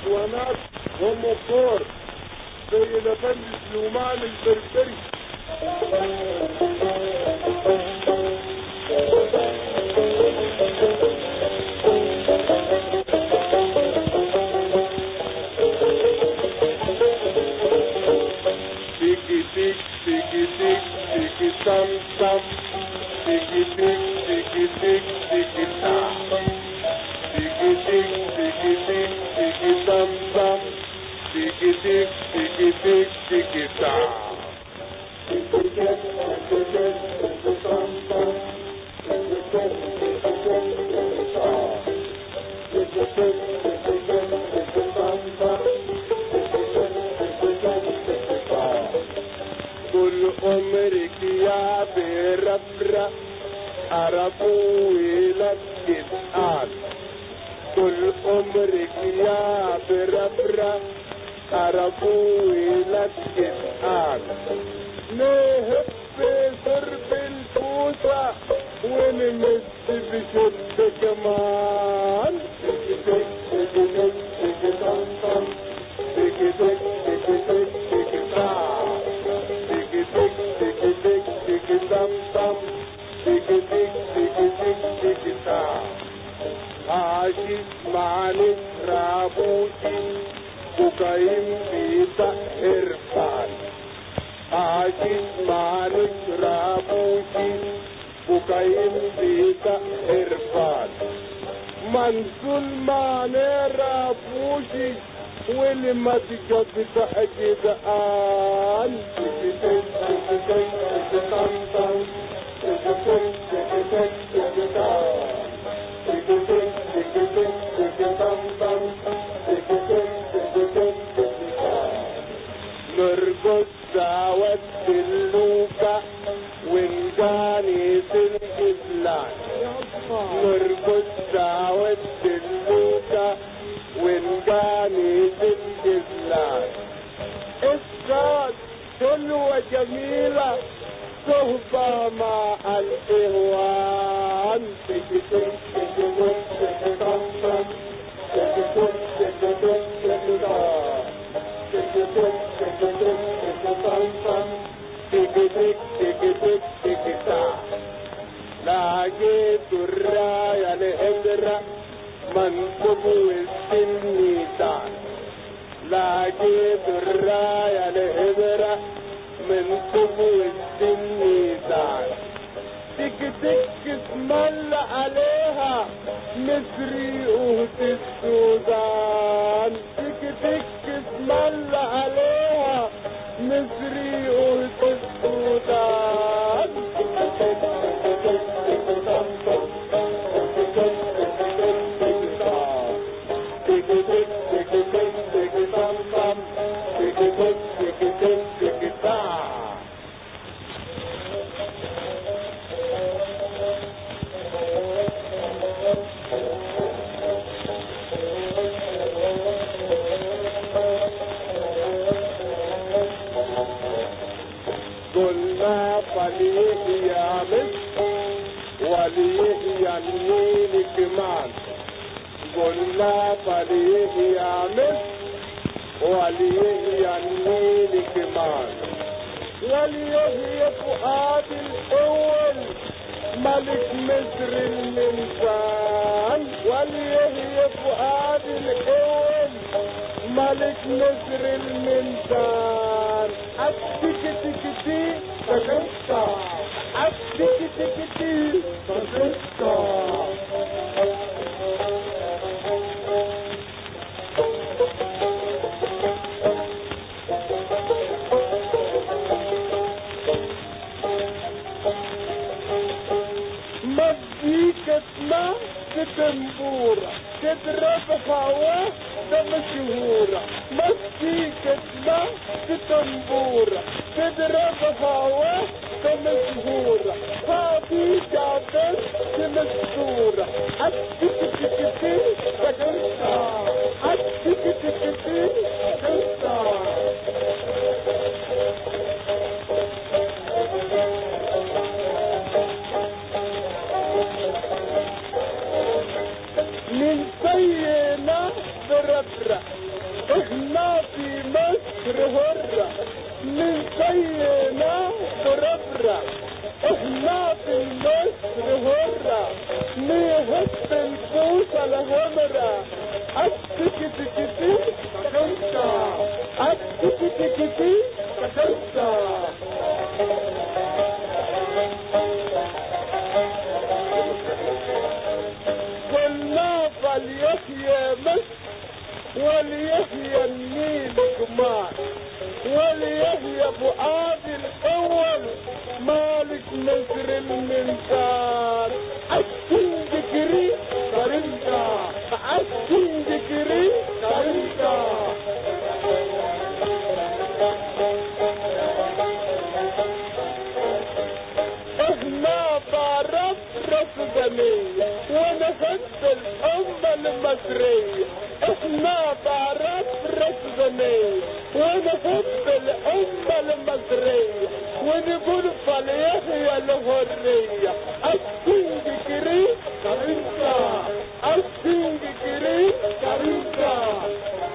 اسطوانات وموتور زي الافندي سليمان البربري Tiki tik, tiki tik, tiki tam tam. Tiki tik, tiki tik, tiki tam. Tiki tik, tiki tik, tiki tam tam. Tiki tik, tiki tik, tiki tam. Tiki tik, tiki tik, tiki tam tam. Tiki tik, tiki tik, tiki tam. Tiki tik, tiki tik, tiki tam tam. كل عمرك يا بربرة عرفوا لك الآن كل عمرك يا بربرة عرفوا لك الآن نهب بضرب الفوسة ونمس بشد كمان تك تك تك تك تك طم طم تك تك تك تك تك طم تك تك تك تك تك طم طم تك تك تك تك تك طم عاشق معني رابوتي وقايم بيتا إرفان عاشق معني رابوتي وقايم بيتا إرفان منزول معني رابوتي واللي ما تجد تأكيد آن تكتك تكتك تكتم تكتك تكتك تكتم تكتك تكتك تكتم تكتك تكتك تكتم نرقص دعوة اللوكة ونجاني الإسلام نرقص دعوة اللوكة ونجاني الإسلام الصاد حلوة جميلة صهبة مع الإهوان تكتك تكتك تكتم تكتك تكتك تكتم تكتك تكتك تكتم تكتك تكتك تكتم لقيت الراية الإبرة منصب وسط الميزان لقيت الراية الإبرة منصب وسط الميزان تك تك اسم الله عليها مصري أهد السودان تك تك اسم الله عليها مصري أهد السودان قلنا فليه يا مصر وليه ينميني كمان قلنا فليه يا مصر وليه ينميني كمان وليه فؤاد الأول ملك مصر الإنسان وليه فؤاد الأول ملك مصر المنسان أتك تكتي تكتا أتك تكتي تكتا مزيكة ما تتنبورة تضرب هوا ده مشهورة مزيكة ما تتنبورة تضرب هوا ده مشهورة هذه جابت مشهورة أتك تكتي تكتا أتك تكتي تكتا من سينا بربرة احنا في مصر هرة من زينا بربرة احنا في مصر هرة نهب الفوس على همرة أكتك تكتي تكتا أكتك تكتي تكتا قلنا فليحيى مصر وليحيى النيل جمال وليحيى فؤاد الاول مالك نصر المنصار عشان ذكري كرمتا عشان ذكري كرمتا احنا بعرف رفضني وانا خدت الامة المصرية احنا بعرف رفضني وانا خدت الامة المصرية ونقول فليحيى الحرية السين ذكري كريمتا السين ذكري كريمتا